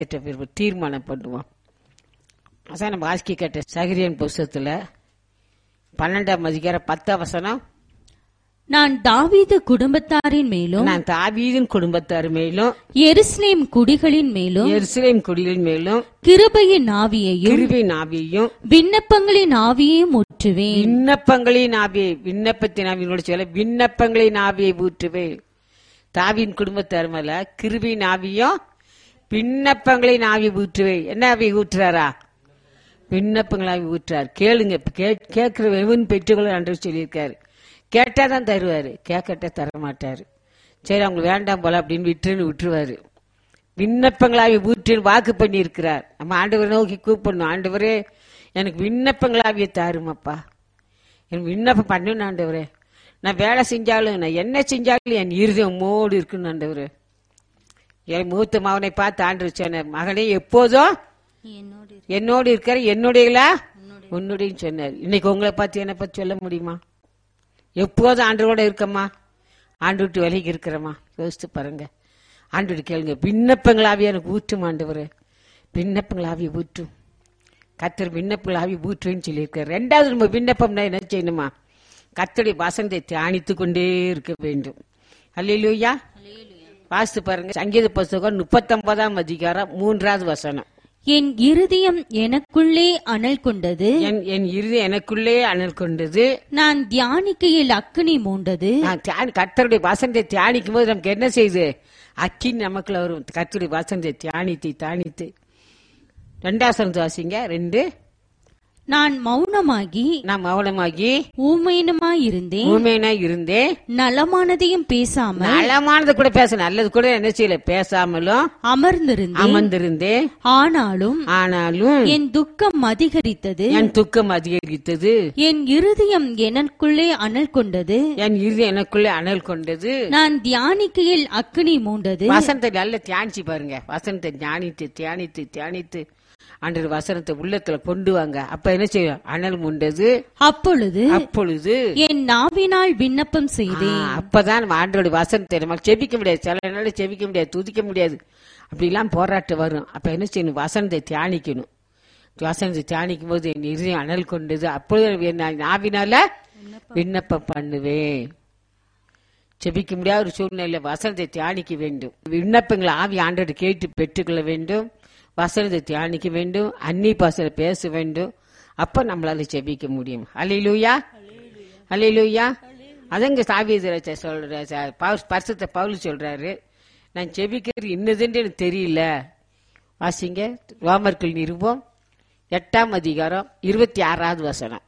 நிறைவேற்ற பிறகு தீர்மானம் பண்ணுவோம் அதான் நம்ம வாசிக்க கேட்ட சகிரியன் புஸ்தகத்துல பன்னெண்டாம் அதிகாரம் பத்தாம் வசனம் நான் தாவீது குடும்பத்தாரின் மேலும் நான் தாவீதின் குடும்பத்தார் மேலும் எருசலேம் குடிகளின் மேலும் எருசலேம் குடிகளின் மேலும் கிருபையின் ஆவியையும் கிருபை நாவியையும் விண்ணப்பங்களின் ஆவியையும் ஊற்றுவேன் விண்ணப்பங்களின் ஆவியை விண்ணப்பத்தின் ஆவியோட சொல்ல விண்ணப்பங்களின் ஆவியை ஊற்றுவேன் தாவின் குடும்பத்தார் மேல கிருபின் ஆவியும் விண்ணப்பங்களின் ஆவி ஊற்றுவேன் என்ன ஆவி ஊற்றுறாரா விண்ணப்பங்கள் ஆவி ஊற்றுறார் கேளுங்க கே- கேட்கிற எவன் பெற்றுக்கொள்ள அன்று சொல்லியிருக்காரு கேட்டா தான் தருவாரு கேட்கட்ட தர மாட்டாரு சரி அவங்க வேண்டாம் போல அப்படின்னு விட்டுன்னு விட்டுருவாரு விண்ணப்பங்களாவி ஊற்றின்னு வாக்கு பண்ணி இருக்கிறார் நம்ம ஆண்டவரை நோக்கி கூப்பிடணும் ஆண்டவரே எனக்கு விண்ணப்பங்களாவிய தாருமப்பா என் விண்ணப்பம் பண்ணணும் ஆண்டவரே நான் வேலை செஞ்சாலும் நான் என்ன செஞ்சாலும் என் இருதயம் மோடு இருக்குன்னு ஆண்டவரே என் மூத்த மகனை பார்த்து ஆண்டு சொன்னார் மகனே எப்போதும் என்னோடு இருக்கிற என்னுடையலா உன்னுடைய சொன்னார் இன்னைக்கு உங்களை பார்த்து என்னை பத்தி சொல்ல முடியுமா எப்போதும் ஆண்டவரோட இருக்கம்மா ஆண்டு விட்டு விலகி இருக்கிறம்மா யோசித்து பாருங்க ஆண்டு விட்டு கேளுங்க விண்ணப்பங்களாவே எனக்கு ஊற்றும் ஆண்டவர் விண்ணப்பங்களாவி ஊற்றும் கத்தர் விண்ணப்பங்களாவி ஊற்றுவேன்னு சொல்லியிருக்காரு ரெண்டாவது நம்ம விண்ணப்பம்னா என்ன செய்யணுமா கத்தருடைய வசந்தை தியானித்து கொண்டே இருக்க வேண்டும் அல்லையிலூயா வாசித்து பாருங்க சங்கீத புஸ்தகம் முப்பத்தொன்பதாம் அதிகாரம் மூன்றாவது வசனம் என் இருதயம் எனக்குள்ளே அனல் கொண்டது என் என் இறுதி எனக்குள்ளே அனல் கொண்டது நான் தியானிக்கையில் அக்கினி மூண்டது நான் தியானி கர்த்தருடைய வசனத்தை தியானிக்கும் போது நமக்கு என்ன செய்யுது அக்கின் நமக்குள்ள வரும் கர்த்தருடைய வசனத்தை தியானித்து தியானித்து ரெண்டாசனம் வாசிங்க ரெண்டு நான் மௌனமாகி நான் மௌனமாகி ஊமையனுமாயிருந்தேன் ஊமையனா இருந்தேன் நலமானதையும் பேசாமல் நலமானது கூட பேச நல்லது கூட என்ன செய்யல பேசாமலும் அமர்ந்திருந்தேன் அமர்ந்திருந்தேன் ஆனாலும் ஆனாலும் என் துக்கம் அதிகரித்தது என் துக்கம் அதிகரித்தது என் இருதயம் எனக்குள்ளே அனல் கொண்டது என் இறுதி எனக்குள்ளே அனல் கொண்டது நான் தியானிக்கையில் அக்கினி மூண்டது வசனத்தை நல்லா தியானிச்சு பாருங்க வசனத்தை தியானித்து தியானித்து தியானித்து அன்று வசனத்தை உள்ளத்துல கொண்டு வாங்க அப்ப என்ன செய்யும் அனல் முண்டது அப்பொழுது அப்பொழுது என் நாவினால் விண்ணப்பம் செய்தேன் ஆ, அப்பதான் நம்ம ஆண்டோட வசனத்தை நம்ம செபிக்க முடியாது சில நாள் செபிக்க முடியாது துதிக்க முடியாது அப்படிலாம் போராட்டம் வரும் அப்ப என்ன செய்யணும் வசனத்தை தியானிக்கணும் வசனத்தை தியானிக்கும் போது என் இருதயம் அனல் கொண்டது அப்பொழுது என் நாவினால விண்ணப்பம் பண்ணுவேன் செபிக்க முடியாத ஒரு சூழ்நிலை வசனத்தை தியானிக்க வேண்டும் விண்ணப்பங்களை ஆவி ஆண்டோடு கேட்டு பெற்றுக்கொள்ள வேண்டும் வசனத்தை தியானிக்க வேண்டும் அன்னி பாசல பேச வேண்டும் அப்ப நம்மளால செபிக்க முடியும் அலையிலூயா அலையிலூயா அதங்க சாவியதராஜ சொல்ற ச- பவுல் பரிசுத்த பவுல் சொல்றாரு நான் செபிக்கிறது இன்னதுன்னு எனக்கு தெரியல வாசிங்க ரோமர்கள் நிருபம் எட்டாம் அதிகாரம் இருபத்தி ஆறாவது வசனம்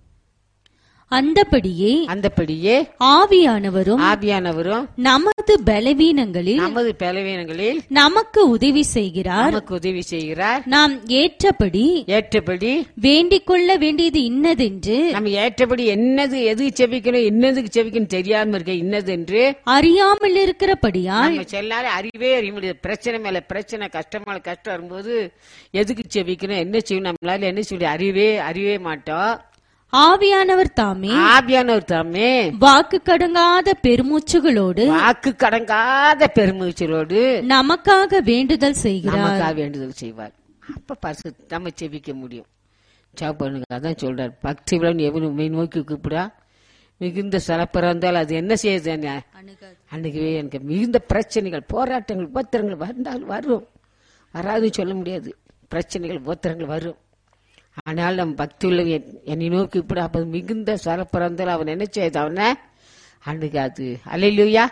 அந்தபடியே அந்தபடியே ஆவியானவரும் ஆவியானவரும் நமது பலவீனங்களில் நமது பலவீனங்களில் நமக்கு உதவி செய்கிறார் நமக்கு உதவி செய்கிறார் நாம் ஏற்றபடி ஏற்றபடி வேண்டிக் கொள்ள வேண்டியது இன்னதென்று நம்ம ஏற்றபடி என்னது எது செபிக்கணும் என்னதுக்கு செபிக்கணும் தெரியாம இருக்க இன்னது என்று அறியாமல் இருக்கிறபடியால் நம்ம செல்லாத அறிவே அறிய முடியாது பிரச்சனை மேல பிரச்சனை கஷ்டம் மேல கஷ்டம் வரும்போது எதுக்கு செபிக்கணும் என்ன செய்யணும் நம்மளால என்ன செய்ய முடியாது அறிவே அறிவே மாட்டோம் ஆவியானவர் தாமே ஆவியானவர் தாமே வாக்கு கடங்காத பெருமூச்சுகளோடு வாக்கு கடங்காத பெருமூச்சலோடு நமக்காக வேண்டுதல் செய்கிறார் நமக்காக வேண்டுதல் செய்வார் அப்ப பரிசு நம்ம செபிக்க முடியும் ஜாப் பண்ணுங்க அதான் சொல்றாரு பக்தி விழன் எவனு உண்மை நோக்கி கூப்பிடா மிகுந்த சிறப்பிறந்தால் அது என்ன செய்யுது என்ன? அன்னைக்கு எனக்கு மிகுந்த பிரச்சனைகள் போராட்டங்கள் உபத்திரங்கள் வந்தால் வரும் வராதுன்னு சொல்ல முடியாது பிரச்சனைகள் உபத்திரங்கள் வரும் ஆனால் நம் பக்தி உள்ள என்னை நோக்கி இப்படி அப்ப மிகுந்த சிறப்பிறந்தால் அவன் என்ன செய்யுது அவனை அன்னைக்கு அது அலையிலுயா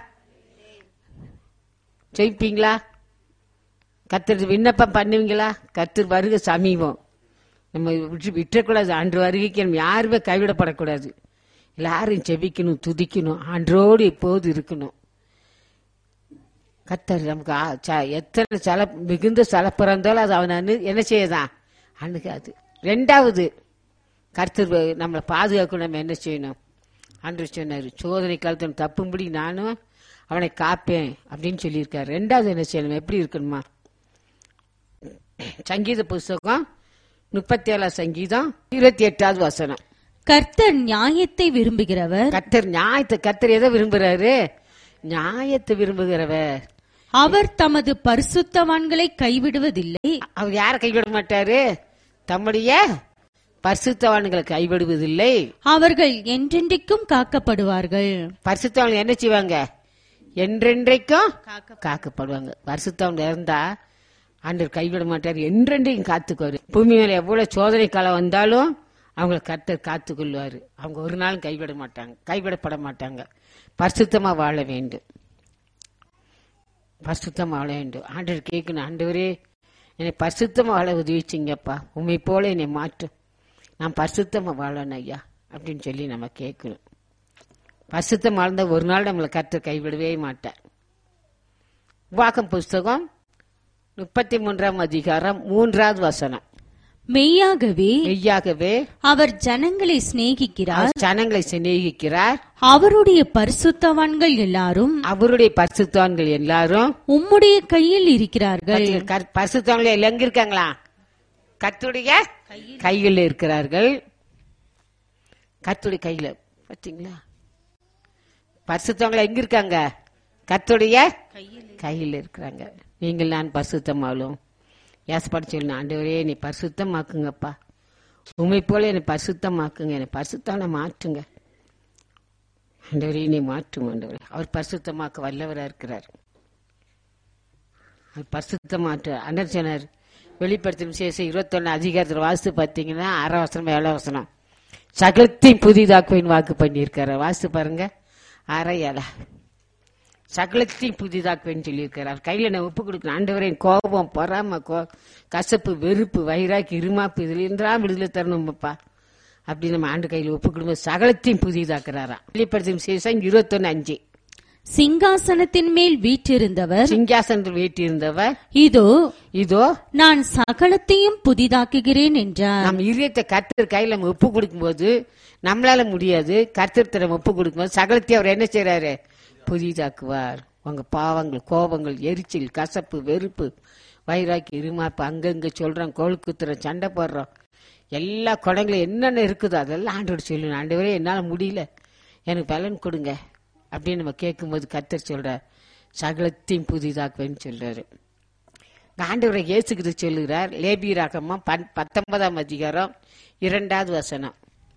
ஜெயிப்பீங்களா கத்தர் விண்ணப்பம் பண்ணுவீங்களா கத்தர் வருகை சமீபம் நம்ம விட்டு விட்டுறக்கூடாது அன்று வருகைக்கு நம்ம யாருமே கைவிடப்படக்கூடாது எல்லாரும் செபிக்கணும் துதிக்கணும் அன்றோடு எப்போது இருக்கணும் கத்தர் நமக்கு ஆ- ச- எத்தனை சல மிகுந்த சல பிறந்தாலும் அது அவன் அனு- என்ன செய்யதான் அணுகாது ரெண்டாவது கர்த்தர் வ- நம்மளை பாதுகாக்க நம்ம என்ன செய்யணும் அன்று சொன்னார் சோதனை காலத்தில் தப்பும்படி நானும் அவனை காப்பேன் அப்படின்னு சொல்லியிருக்காரு ரெண்டாவது என்ன செய்யணும் எப்படி இருக்கணுமா சங்கீத புஸ்தகம் முப்பத்தி ஏழாம் சங்கீதம் இருபத்தி எட்டாவது வசனம் கர்த்தர் நியாயத்தை விரும்புகிறவர் கத்தர் நியாயத்தை கத்தர் எதை விரும்புறாரு நியாயத்தை விரும்புகிறவர் அவர் தமது பரிசுத்தவான்களை கைவிடுவதில்லை அவர் யாரை கைவிட மாட்டாரு தம்முடைய பரிசுத்தவான்களை கைவிடுவதில்லை அவர்கள் என்றென்றைக்கும் காக்கப்படுவார்கள் பரிசுத்தவான்கள் என்ன செய்வாங்க என்றென்றைக்கும் காக்கப்படுவாங்க பரிசுத்தவன் இருந்தா ஆண்டவர் கைவிட மாட்டார் என்றென்றைக்கும் காத்துக்குவாரு பூமி மேல எவ்வளவு சோதனை காலம் வந்தாலும் அவங்கள கர்த்தர் காத்து கொள்வாரு அவங்க ஒரு நாளும் கைவிட மாட்டாங்க கைவிடப்பட மாட்டாங்க பரிசுத்தமா வாழ வேண்டும் பரிசுத்தமா வாழ வேண்டும் ஆண்டவர் கேட்கணும் ஆண்டவரே என்னை பரிசுத்தமா வாழ உதவிச்சிங்கப்பா உண்மை போல என்னை மாற்றும் நான் பரிசுத்தமா வாழணும் ஐயா அப்படின்னு சொல்லி நம்ம கேட்கணும் பரிசுத்தம் வாழ்ந்த ஒரு நாள் நம்மளை கர்த்தர் கைவிடவே மாட்டார் வாக்கம் புஸ்தகம் முப்பத்தி மூன்றாம் அதிகாரம் மூன்றாவது வசனம் மெய்யாகவே மெய்யாகவே அவர் ஜனங்களை சிநேகிக்கிறார் அவர் ஜனங்களை சிநேகிக்கிறார் அவருடைய பரிசுத்தவான்கள் எல்லாரும் அவருடைய பரிசுத்தவான்கள் எல்லாரும் உம்முடைய கையில் இருக்கிறார்கள் பரிசுத்தவான்கள் எங்க இருக்காங்களா கத்துடைய கையில் இருக்கிறார்கள் கத்துடைய கையில பாத்தீங்களா பரிசுத்தவங்களை எங்க இருக்காங்க கத்துடைய கையில் இருக்கிறாங்க நீங்கள் நான் பரிசுத்தமாலும் ஏசப்பாடு சொல்லணும் ஆண்டவரே என்னை பரிசுத்தமாக்குங்கப்பா உண்மை போல என்னை பரிசுத்தமாக்குங்க என்னை பரிசுத்தான மாற்றுங்க ஆண்டவரே என்னை மாற்றும் ஆண்டவரே அவர் பரிசுத்தமாக்க வல்லவரா இருக்கிறார் அவர் பரிசுத்தமாற்று அண்ணர் சொன்னார் வெளிப்படுத்தும் விசேஷம் இருபத்தொன்னு அதிகாரத்தில் வாசித்து பார்த்தீங்கன்னா ஆறாம் வசனம் ஏழாம் வசனம் சகலத்தையும் புதிதாக்குவேன் வாக்கு பண்ணியிருக்காரு வாசித்து பாருங்க ஆறா ஏழா சகலத்தையும் புதிதாக்குவேன்னு சொல்லியிருக்காரு அவர் கையில் நான் ஒப்பு கொடுக்கணும் ஆண்டவரே கோபம் பொறாம கோ கசப்பு வெறுப்பு வைராக்கி இருமாப்பு இதுல இருந்தா விடுதலை தரணும்ப்பா அப்படி நம்ம ஆண்டு கையில் ஒப்பு கொடுக்கும் சகலத்தையும் புதிதாக்குறாராம் வெளிப்படுத்தும் விசேஷம் இருபத்தொன்னு அஞ்சு சிங்காசனத்தின் மேல் வீற்றிருந்தவர் சிங்காசனத்தில் வீட்டிருந்தவர் இதோ இதோ நான் சகலத்தையும் புதிதாக்குகிறேன் என்றார் நம்ம இதயத்தை கர்த்தர் கையில நம்ம ஒப்பு கொடுக்கும்போது நம்மளால முடியாது கர்த்தர் நம்ம ஒப்பு கொடுக்கும்போது சகலத்தையும் அவர் என்ன செய்யறாரு புதிதாக்குவார் உங்க பாவங்கள் கோபங்கள் எரிச்சல் கசப்பு வெறுப்பு வைராக்கி இருமாப்பு அங்கங்க சொல்றோம் கோல் குத்துறோம் சண்டை போடுறோம் எல்லா குடங்களும் என்னென்ன இருக்குதோ அதெல்லாம் ஆண்டோடு சொல்லணும் ஆண்டவரே என்னால முடியல எனக்கு பலன் கொடுங்க அப்படின்னு நம்ம கேட்கும்போது கர்த்தர் சொல்றார் சகலத்தையும் புதிதாக்குவேன்னு சொல்றாரு ஆண்டவரை இயேசுகிட்டு சொல்லுகிறார் லேபி ராகமா பத்தொன்பதாம் அதிகாரம் இரண்டாவது வசனம்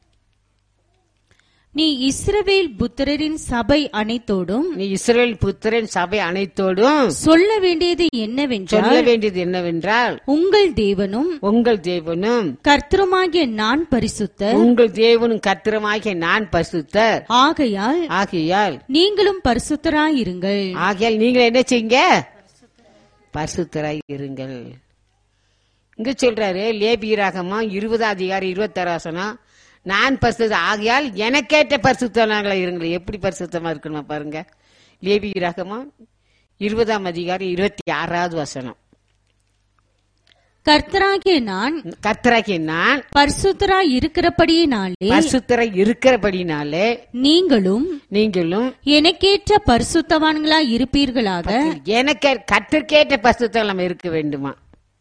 நீ இஸ்ரவேல் புத்திரரின் சபை அனைத்தோடும் நீ இஸ்ரேல் புத்திரன் சபை அனைத்தோடும் சொல்ல வேண்டியது என்னவென்றால் சொல்ல வேண்டியது என்னவென்றால் உங்கள் தேவனும் உங்கள் தேவனும் கர்த்தருமாகிய நான் பரிசுத்தர் உங்கள் தேவனும் கத்திரமாகிய நான் பரிசுத்தர் ஆகையால் ஆகையால் நீங்களும் பரிசுத்தராயிருங்கள் ஆகையால் நீங்கள் என்ன செய்யுங்க பரிசுத்தராய் இருங்கள் இங்க சொல்றாரு லேபியராகமா இருபது அதிகாரம் இருபத்தாறாசனம் நான் பரிசுத்த ஆகையால் எனக்கேற்ற பரிசுத்தனாங்களா இருங்கள் எப்படி பரிசுத்தமா இருக்கணுமா பாருங்க லேபியராகமா இருபதாம் அதிகாரம் இருபத்தி ஆறாவது வசனம் கர்த்தராகிய நான் கர்த்தராகிய நான் பரிசுத்தராய் இருக்கிறபடியினாலே பரிசுத்தரை இருக்கிறபடினாலே நீங்களும் நீங்களும் எனக்கேற்ற பரிசுத்தவான்களாய் இருப்பீர்களாக எனக்கு கத்திற்கேற்ற பரிசுத்தம் நம்ம இருக்க வேண்டுமா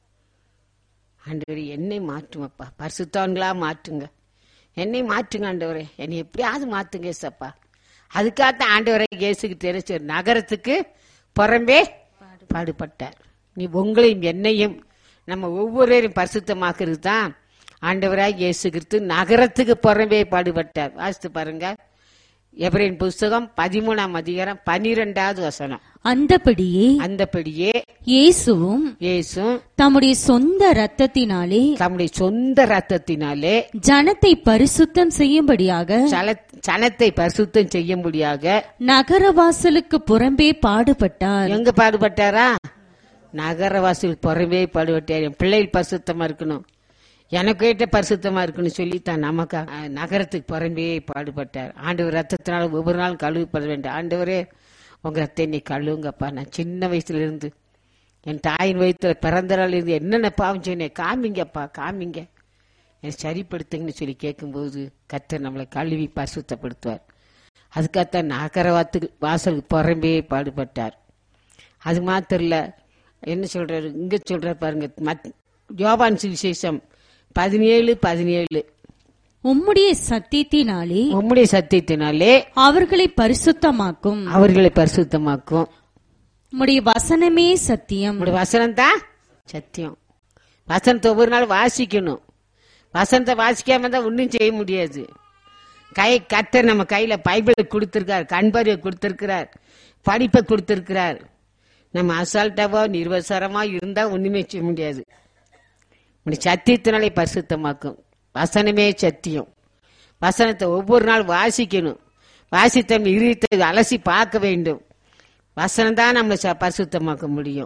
ஆண்டவரே என்னை மாற்றுமப்பா பரிசுத்தவன்களா மாற்றுங்க என்னை மாற்றுங்க ஆண்டவரே என்னை எப்படியாவது மாத்துங்க ஏசப்பா அதுக்காகத்தான் ஆண்டவரை இயேசுக்கு தெரிஞ்ச நகரத்துக்கு புறம்பே பாடுபட்டார் நீ உங்களையும் என்னையும் நம்ம ஒவ்வொருவரையும் பரிசுத்தமாக்குறது தான் ஆண்டவராய் இயேசு கிறிஸ்து நகரத்துக்கு புறம்பே பாடுபட்டார் வாசித்து பாருங்க எவரின் புஸ்தகம் பதிமூணாம் அதிகாரம் பனிரெண்டாவது வசனம் அந்தபடியே அந்தபடியே இயேசுவும் இயேசும் தம்முடைய சொந்த இரத்தத்தினாலே தம்முடைய சொந்த ரத்தத்தினாலே ஜனத்தை பரிசுத்தம் செய்யும்படியாக சல- சனத்தை பரிசுத்தம் செய்யும்படியாக நகரவாசலுக்கு புறம்பே பாடுபட்டார் எங்க பாடுபட்டாரா நகரவாசிகள் புறமே பாடுபட்டார் என் பிள்ளைகள் பரிசுத்தமா இருக்கணும் எனக்கு ஏற்ற பரிசுத்தமா இருக்கணும் சொல்லி தான் நமக்கு அஹ், நகரத்துக்கு புறம்பே பாடுபட்டார் ஆண்டவர் ரத்தத்தினால ஒவ்வொரு நாளும் கழுவிப்பட வேண்டும் ஆண்டவரே உங்க ரத்தை நீ கழுவுங்கப்பா நான் சின்ன வயசுல இருந்து என் தாயின் வயிற்றுல பிறந்த நாள் இருந்து என்னென்ன பாவம் சொன்னேன் காமிங்கப்பா காமிங்க என்னை சரிப்படுத்துங்கன்னு சொல்லி கேட்கும்போது கர்த்தர் நம்மளை கழுவி பரிசுத்தப்படுத்துவார் அதுக்காகத்தான் நகரவாத்துக்கு வாசலுக்கு புறம்பே பாடுபட்டார் அது மாத்திரம் இல்ல என்ன சொல்றாரு இங்க சொல்றாரு பாருங்க மத்- யோவான் சுவிசேஷம் பதினேழு பதினேழு உம்முடைய சத்தியத்தினாலே உம்முடைய சத்தியத்தினாலே அவர்களை பரிசுத்தமாக்கும் அவர்களை பரிசுத்தமாக்கும் உம்முடைய வசனமே சத்தியம் நம்முடைய வசனம் தான் சத்தியம் வசனத்தை ஒவ்வொரு நாள் வாசிக்கணும் வசனத்தை வாசிக்காம தான் ஒன்றும் செய்ய முடியாது கை கத்த நம்ம கையில பைபிளை கொடுத்திருக்கார் கண்பார்வை கொடுத்திருக்கிறார் படிப்பை கொடுத்திருக்கிறார் நம்ம அசால்ட்டாவோ நிர்வசரமா இருந்தா ஒண்ணுமே செய்ய முடியாது நம்முடைய சத்தியத்தினாலே பரிசுத்தமாக்கும் வசனமே சத்தியம் வசனத்தை ஒவ்வொரு நாள் வாசிக்கணும் வாசித்த இருத்தை அலசி பார்க்க வேண்டும் வசனம் தான் நம்மளை ச- பரிசுத்தமாக்க முடியும்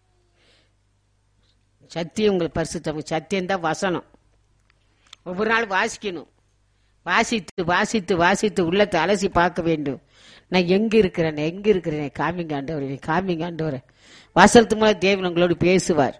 சத்தியம் உங்களை பரிசுத்தம் சத்தியம் தான் வசனம் ஒவ்வொரு நாள் வாசிக்கணும் வாசித்து வாசித்து வாசித்து உள்ளத்தை அலசி பார்க்க வேண்டும் நான் எங்க இருக்கிறேன் நான் எங்க இருக்கிறேன் காமிங்க ஆண்டவரே காமிங்க ஆண்டவரே வசனத்து மூலம் தேவன் உங்களோடு பேசுவார்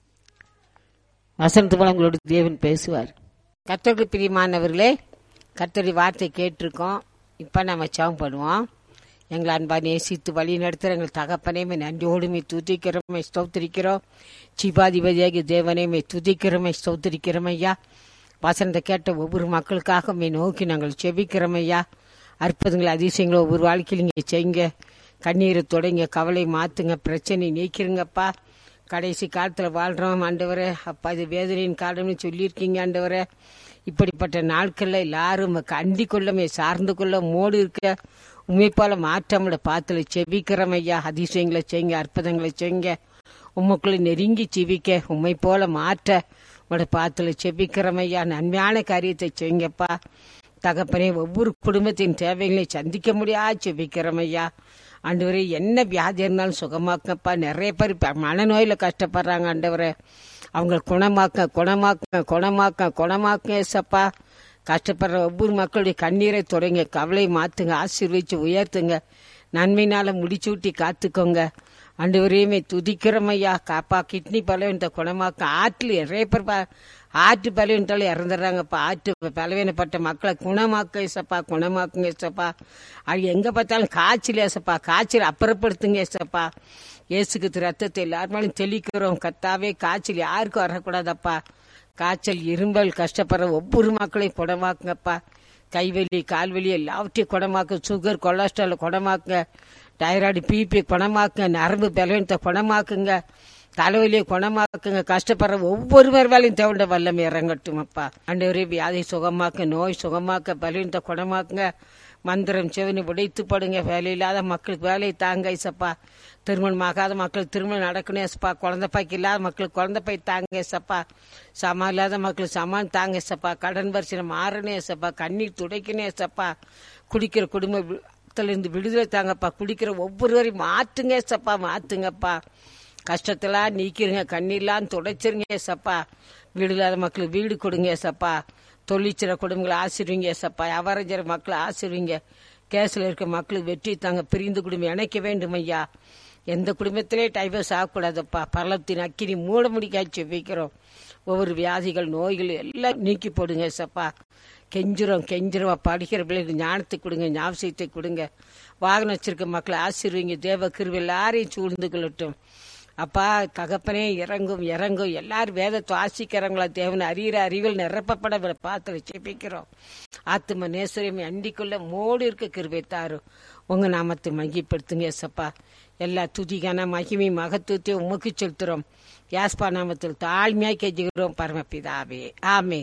வசனத்து மூலம் உங்களோடு தேவன் பேசுவார் கத்தோடு பிரியமானவர்களே கத்தோடைய வார்த்தை கேட்டிருக்கோம் இப்போ நம்ம சவம் பண்ணுவோம் எங்களை அன்பா நேசித்து வழி நடத்துகிற எங்கள் தகப்பனையுமே நன்றியோடுமே துதிக்கிறோமே ஸ்தோத்திரிக்கிறோம் சிபாதிபதியாகி தேவனையுமே துதிக்கிறோமே ஸ்தோத்திரிக்கிறோம் ஐயா வசனத்தை கேட்ட ஒவ்வொரு மக்களுக்காக மே நோக்கி நாங்கள் செபிக்கிறோம் ஐயா அற்புதங்கள் அதிசயங்களை ஒவ்வொரு வாழ்க்கையில் நீங்கள் செய்யுங்க கண்ணீரை தொடங்க கவலை மாத்துங்க பிரச்சனை நீக்கிருங்கப்பா கடைசி காலத்தில் வாழ்கிறோம் ஆண்டவரே அப்பா இது வேதனையின் காலம்னு சொல்லியிருக்கீங்க ஆண்டவரே இப்படிப்பட்ட நாட்களில் எல்லாரும் அண்டி கொள்ளமே சார்ந்து கொள்ள மோடு இருக்க உண்மைப்பால மாற்றமுட பாத்துல செபிக்கிறோம் ஐயா அதிசயங்களை செய்யுங்க அற்புதங்களை செய்யுங்க உமக்குள்ள நெருங்கி ஜீவிக்க உண்மை போல மாற்ற உங்களோட பாத்துல செபிக்கிறோம் ஐயா நன்மையான காரியத்தை செய்யுங்கப்பா தகப்பனே ஒவ்வொரு குடும்பத்தின் தேவைகளை சந்திக்க முடியாது செபிக்கிறோம் ஐயா ஆண்டவரே என்ன வியாதி இருந்தாலும் சுகமாக்கப்பா நிறைய பேர் இப்ப மனநோயில கஷ்டப்படுறாங்க ஆண்டவரே அவங்க குணமாக்க குணமாக்க குணமாக்க குணமாக்க ஏசப்பா கஷ்டப்படுற ஒவ்வொரு மக்களுடைய கண்ணீரை தொடங்க கவலை மாத்துங்க ஆசீர்வதிச்சு உயர்த்துங்க நன்மையினால முடிச்சு விட்டி காத்துக்கோங்க ஆண்டவரையுமே துதிக்கிறோம் ஐயா காப்பா கிட்னி பலவீனத்தை குணமாக்க ஆற்றுல நிறைய பேர் பா- ஆற்று பலவீனத்தால இறந்துடுறாங்கப்பா ஆற்று பலவீனப்பட்ட மக்களை குணமாக்க ஏசப்பா குணமாக்குங்க ஏசப்பா அது எங்க பார்த்தாலும் காய்ச்சல் ஏசப்பா காய்ச்சல் அப்புறப்படுத்துங்க ஏசப்பா இயேசுக்கு ரத்தத்தை எல்லாருமாலும் தெளிக்கிறோம் கத்தாவே காய்ச்சல் யாருக்கும் வரக்கூடாதப்பா காய்ச்சல் இரும்பல் கஷ்டப்படுற ஒவ்வொரு மக்களையும் குணமாக்குங்கப்பா கைவலி கால்வலி எல்லாவற்றையும் குணமாக்கு சுகர் கொலஸ்ட்ரால் குணமாக்குங்க டைராய்டு பிபி குணமாக்குங்க நரம்பு பலவீனத்தை குணமாக்குங்க தலைவலியை குணமாக்குங்க கஷ்டப்படுற ஒவ்வொருவர் வேலையும் தேவையான வல்லமை இறங்கட்டும் அப்பா ஆண்டவரே வியாதி சுகமாக்க நோய் சுகமாக்க பலவீனத்தை குணமாக்குங்க மந்திரம் செவனி உடைத்து படுங்க வேலை இல்லாத மக்களுக்கு வேலையை தாங்க இசப்பா திருமணம் ஆகாத மக்களுக்கு திருமணம் நடக்கணும் ஏசப்பா குழந்தை பாய்க்கு இல்லாத மக்களுக்கு குழந்தை பாய் தாங்க ஏசப்பா சமா இல்லாத மக்களுக்கு சமான் தாங்க ஏசப்பா கடன் வரிசை மாறணும் ஏசப்பா கண்ணீர் துடைக்கணும் ஏசப்பா குடிக்கிற குடும்ப இருந்து விடுதலை தாங்கப்பா குடிக்கிற ஒவ்வொருவரையும் மாத்துங்க ஏசப்பா மாத்துங்கப்பா கஷ்டத்தெல்லாம் நீக்கிருங்க கண்ணீர்லாம் துடைச்சிருங்க ஏசப்பா வீடு இல்லாத மக்களுக்கு வீடு கொடுங்க ஏசப்பா தொழிற்சிற குடும்பங்களை ஆசிர்வீங்க ஏசப்பா வியாபாரஞ்சர மக்களை ஆசிர்வீங்க கேஸ்ல இருக்க மக்களுக்கு வெற்றி தாங்க பிரிந்து குடும்பம் இணைக்க வேண்டும் ஐயா எந்த குடும்பத்திலே டைவர்ஸ் ஆகக்கூடாதப்பா பரலத்தின் அக்கினி மூட முடிக்காச்சு வைக்கிறோம் ஒவ்வொரு வியாதிகள் நோய்கள் எல்லாம் நீக்கி போடுங்க ஏசப்பா கெஞ்சிரும் கெஞ்சிரும் படிக்கிற பிள்ளைகளுக்கு ஞானத்தை கொடுங்க ஞாபகத்தை கொடுங்க வாகனம் வச்சிருக்க மக்களை ஆசீர்வீங்க தேவ கிருபை எல்லாரையும் சூழ்ந்து கொள்ளட்டும் அப்பா தகப்பனே இறங்கும் இறங்கும் எல்லாரும் வேதத்தை வாசிக்கிறவங்களா தேவன் அறிகிற அறிவில் நிரப்பப்பட பாத்திர செபிக்கிறோம் ஆத்தும நேசரியம் அண்டிக்குள்ள மோடு இருக்க கிருபை தாரும் உங்க நாமத்தை மகிப்படுத்துங்க ஏசப்பா எல்லா துதிக்கான மகிமை மகத்துவத்தையும் உமக்கு செலுத்துறோம் யாஸ்பா நாமத்தில் தாழ்மையாய் கெஞ்சுகிறோம் பரமபிதாவே ஆமே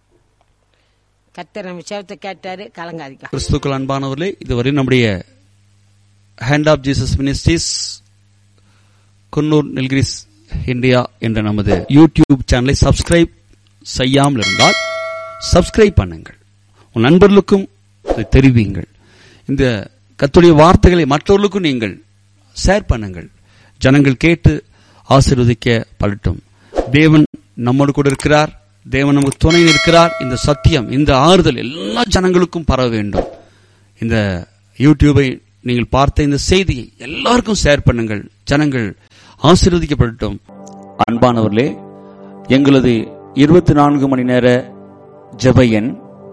கத்தர் நம்ம சேவத்தை கேட்டாரு கலங்காதிக்கா கிறிஸ்துக்கள் அன்பானவர்களே இதுவரை நம்முடைய hand of Jesus ministries Coonoor Nilgiris India என்ற நமது யூடியூப் சேனலை சப்ஸ்கிரைப் செய்யாமல் இருந்தால் சப்ஸ்கிரைப் பண்ணுங்கள் உன் நண்பர்களுக்கும் அதை தெரிவியுங்கள் இந்த கத்துடைய வார்த்தைகளை மற்றவர்களுக்கும் நீங்கள் ஷேர் பண்ணுங்கள் ஜனங்கள் கேட்டு ஆசீர்வதிக்க படட்டும் தேவன் நம்மோடு கூட இருக்கிறார் தேவன் நமக்கு துணை இருக்கிறார் இந்த சத்தியம் இந்த ஆறுதல் எல்லா ஜனங்களுக்கும் பரவ வேண்டும் இந்த யூடியூபை நீங்கள் பார்த்த இந்த செய்தியை எல்லாருக்கும் ஷேர் பண்ணுங்கள் ஜனங்கள் ஆசீர்வதிக்கப்படட்டும் அன்பானவர்களே எங்களது இருபத்தி நான்கு மணி நேர ஜெப எண்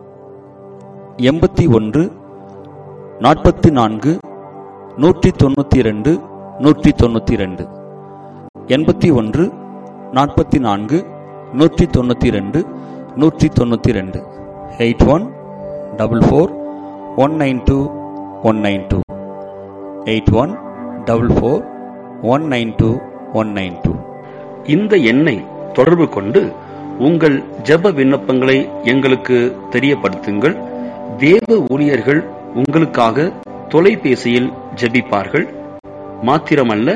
எண்பத்தி ஒன்று நாற்பத்தி நான்கு நூற்றி தொண்ணூத்தி இரண்டு நூற்றி தொண்ணூத்தி இரண்டு எண்பத்தி ஒன்று நாற்பத்தி நான்கு நூற்றி தொண்ணூத்தி இரண்டு நூற்றி தொண்ணூத்தி ரெண்டு eight one double four one nine two one nine two eight one double four one nine two one nine two இந்த எண்ணை தொடர்பு கொண்டு உங்கள் ஜெப விண்ணப்பங்களை எங்களுக்கு தெரியப்படுத்துங்கள் தேவ ஊழியர்கள் உங்களுக்காக தொலைபேசியில் ஜெபிப்பார்கள் மாத்திரமல்ல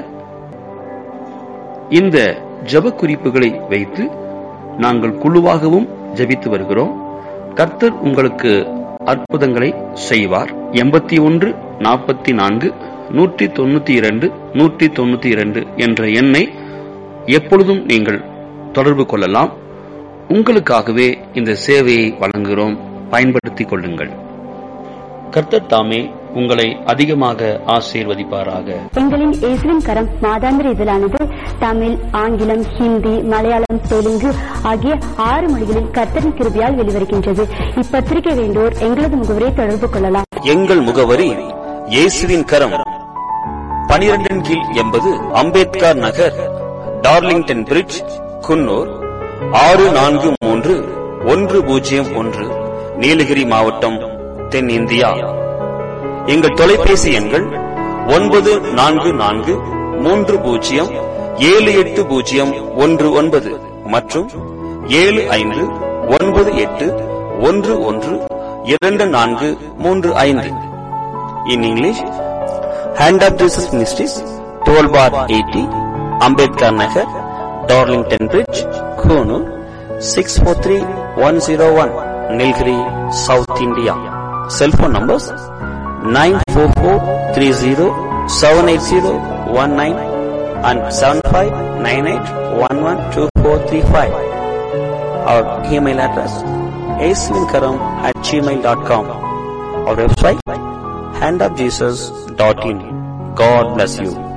இந்த ஜெப குறிப்புகளை வைத்து நாங்கள் குழுவாகவும் ஜெபித்து வருகிறோம் கர்த்தர் உங்களுக்கு அற்புதங்களை செய்வார் எண்பத்தி ஒன்று நாற்பத்தி நான்கு நூற்றி தொண்ணூத்தி இரண்டு நூற்றி தொண்ணூத்தி இரண்டு என்ற எண்ணை எப்பொழுதும் நீங்கள் தொடர்பு கொள்ளலாம் உங்களுக்காகவே இந்த சேவையை வழங்குகிறோம் பயன்படுத்திக் கொள்ளுங்கள் கர்த்தர் தாமே உங்களை அதிகமாக ஆசீர்வதிப்பாராக எங்களின் இயேசுவின் கரம் மாதாந்திர இதழானது தமிழ் ஆங்கிலம் ஹிந்தி மலையாளம் தெலுங்கு ஆகிய ஆறு மொழிகளில் கர்த்தரின் கிருபியால் வெளிவருகின்றது இப்பத்திரிகை வேண்டோர் எங்களது முகவரை தொடர்பு கொள்ளலாம் எங்கள் முகவரி இயேசுவின் கரம் பனிரெண்டின் கீழ் எண்பது அம்பேத்கர் நகர் டார்லிங்டன் பிரிட்ஜ் குன்னூர் ஆறு நான்கு மூன்று ஒன்று பூஜ்ஜியம் ஒன்று நீலகிரி மாவட்டம் தென்னிந்தியா எங்கள் தொலைபேசி எண்கள் ஒன்பது நான்கு நான்கு மூன்று பூஜ்ஜியம் ஏழு எட்டு பூஜ்ஜியம் ஒன்று ஒன்பது மற்றும் ஏழு ஐந்து ஒன்பது எட்டு ஒன்று ஒன்று இரண்டு நான்கு மூன்று ஐந்து in English hand of Jesus ministries twelve bar eighty Ambedkar Nagar Darlington bridge Coonoor six four three one zero one Nilgiri south India cell phone numbers nine four four three zero seven eight zero one nine and seven five nine eight one one two four three five our email address ஏஸ்வின்கரம் at gmail dot com our website handofjesus.in. God bless you.